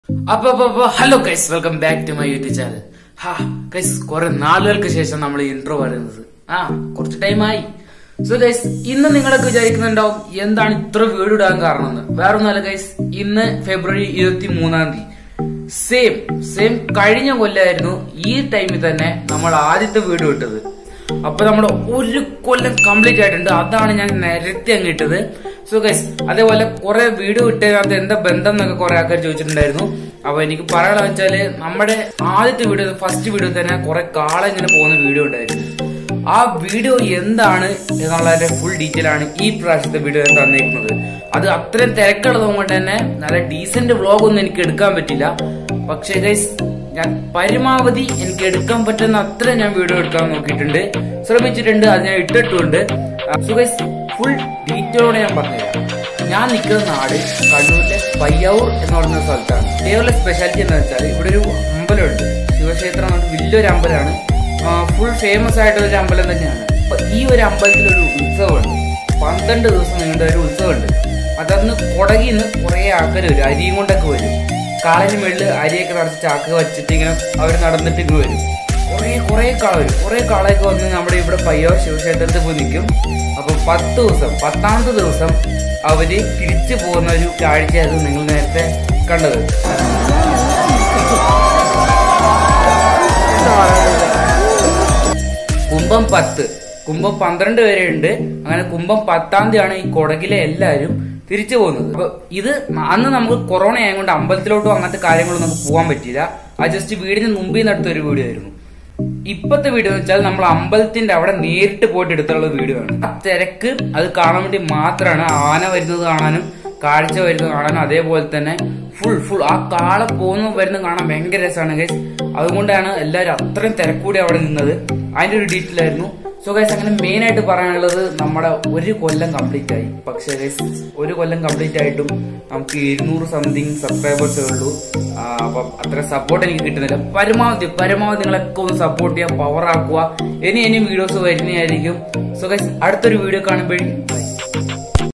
അപ്പൊ അപ്പൊ അപ്പൊ hello guys welcome back to my YouTube channel ഹാ ഗൈസ് കുറെ നാളുകൾക്ക് ശേഷം നമ്മൾ ഇൻട്രോ പറയുന്നത് ആ കുറച്ച് ടൈമായി സോ ഗൈസ് ഇന്ന് നിങ്ങളൊക്കെ വിചാരിക്കുന്നുണ്ടാവും എന്താണ് ഇത്ര വീട് ഇടാൻ കാരണം എന്ന് വേറെ ഒന്നല്ല ഗൈസ് ഇന്ന് ഫെബ്രുവരി ഇരുപത്തി മൂന്നാം തീയതി സെയിം സെയിം കഴിഞ്ഞ കൊല്ലായിരുന്നു ഈ ടൈമിൽ തന്നെ നമ്മൾ ആദ്യത്തെ വീട് വിട്ടത് അപ്പൊ നമ്മൾ ഒരു കൊല്ലം കംപ്ലീറ്റ് ആയിട്ടുണ്ട് അതാണ് ഞാൻ നിരത്തി അങ്ങ് ഇട്ടത് സോ ഗൈസ് അതേപോലെ കുറെ വീഡിയോ ഇട്ടതിനകത്ത് എന്താ ബന്ധം എന്നൊക്കെ കുറെ ആൾക്കാർ ചോദിച്ചിട്ടുണ്ടായിരുന്നു അപ്പൊ എനിക്ക് പറയാനുള്ള വെച്ചാല് നമ്മുടെ ആദ്യത്തെ വീഡിയോ ഫസ്റ്റ് വീഡിയോ തന്നെ കുറെ കാലം ഇങ്ങനെ പോകുന്ന വീഡിയോ ഉണ്ടായിരുന്നു ആ വീഡിയോ എന്താണ് എന്നുള്ളതിന്റെ ഫുൾ ഡീറ്റെയിൽ ആണ് ഈ പ്രാവശ്യത്തെ വീഡിയോ ഞാൻ തന്നേക്കുന്നത് അത് അത്രയും തിരക്കുള്ളത് കൊണ്ട് തന്നെ നല്ല ഡീസന്റ് വ്ളോഗ് ഒന്നും എനിക്ക് എടുക്കാൻ പറ്റില്ല പക്ഷേ ഗൈസ് ഞാൻ പരമാവധി എനിക്ക് എടുക്കാൻ പറ്റുന്ന അത്ര ഞാൻ വീഡിയോ എടുക്കാൻ നോക്കിയിട്ടുണ്ട് ശ്രമിച്ചിട്ടുണ്ട് അത് ഞാൻ ഇട്ടിട്ടുണ്ട് സോ ഗൈസ് ഫുൾ ഡീറ്റെയിലോടെ ഞാൻ പറഞ്ഞുതരാം ഞാൻ നിൽക്കുന്ന നാട് കണ്ണൂരിലെ പയ്യാവൂർ എന്ന് പറയുന്ന സ്ഥലത്താണ് ഇതേപോലെ സ്പെഷ്യാലിറ്റി എന്താ വെച്ചാൽ ഇവിടെ ഒരു അമ്പലമുണ്ട് ശിവക്ഷേത്രം എന്ന് പറഞ്ഞിട്ട് വലിയൊരു അമ്പലമാണ് ഫുൾ ഫേമസ് ആയിട്ടുള്ള ഒരു അമ്പലം തന്നെയാണ് അപ്പൊ ഈ ഒരു അമ്പലത്തിൽ ഒരു ഉത്സവമുണ്ട് പന്ത്രണ്ട് ദിവസം നീണ്ട ഒരു ഉത്സവമുണ്ട് അതന്ന് കൊടകിന്ന് കുറെ ആൾക്കാർ വരും അരിയും കൊണ്ടൊക്കെ വരും കാളിന് മുകളിൽ അരിയൊക്കെ നിറച്ച് ചാക്ക് വെച്ചിട്ട് ഇങ്ങനെ അവർ നടന്നിട്ട് ഇങ്ങ് വരും കുറെ കുറെ കാള വരും കുറെ കാളയൊക്കെ വന്ന് നമ്മുടെ ഇവിടെ പയ്യോ ശിവക്ഷേത്രത്തിൽ പോയി നിൽക്കും അപ്പൊ പത്ത് ദിവസം പത്താമത്തെ ദിവസം അവര് തിരിച്ചു പോകുന്ന ഒരു കാഴ്ചയായിരുന്നു നിങ്ങൾ നേരത്തെ കണ്ടത് കുംഭം പത്ത് കുംഭം പന്ത്രണ്ട് വരെ ഉണ്ട് അങ്ങനെ കുംഭം പത്താം തീയതിയാണ് ഈ കൊടകിലെ എല്ലാവരും തിരിച്ചു പോകുന്നത് അപ്പൊ ഇത് അന്ന് നമുക്ക് കൊറോണ ആയതുകൊണ്ട് അമ്പലത്തിലോട്ടും അങ്ങനത്തെ കാര്യങ്ങളൊന്നും നമുക്ക് പോകാൻ പറ്റിയില്ല ആ ജസ്റ്റ് വീടിന് മുമ്പിൽ നിന്ന് എടുത്ത ഒരു വീഡിയോ ആയിരുന്നു ഇപ്പത്തെ വീഡിയോ എന്ന് വെച്ചാൽ നമ്മൾ അമ്പലത്തിന്റെ അവിടെ നേരിട്ട് പോയിട്ട് എടുത്തുള്ള വീഡിയോ ആണ് ആ തിരക്ക് അത് കാണാൻ വേണ്ടി മാത്രമാണ് ആന വരുന്നത് കാണാനും കാഴ്ച വരുന്നത് കാണാനും അതേപോലെ തന്നെ ഫുൾ ഫുൾ ആ കാള പോകുന്ന വരുന്നത് കാണാൻ ഭയങ്കര രസമാണ് ഗൈസ് അതുകൊണ്ടാണ് എല്ലാവരും അത്രയും തിരക്കൂടി അവിടെ നിന്നത് അതിന്റെ ഒരു ഡീറ്റെയിൽ ആയിരുന്നു സോ ഗൈസ് അങ്ങനെ മെയിൻ ആയിട്ട് പറയാനുള്ളത് നമ്മുടെ ഒരു കൊല്ലം കംപ്ലീറ്റ് ആയി പക്ഷേ ഗൈസ് ഒരു കൊല്ലം കംപ്ലീറ്റ് ആയിട്ടും നമുക്ക് ഇരുന്നൂറ് സംതിങ് സബ്സ്ക്രൈബേഴ്സേ ഉള്ളൂ ആ, അപ്പം അത്ര സപ്പോർട്ട് എനിക്ക് കിട്ടുന്നില്ല പരമാവധി പരമാവധി നിങ്ങളൊക്കെ ഒന്ന് സപ്പോർട്ട് ചെയ്യുക പവർ ആക്കുക ഇനി ഇനിയും വീഡിയോസ് വരുന്നതായിരിക്കും സോ ഗൈസ് അടുത്തൊരു വീഡിയോ കാണുമ്പോഴേക്കും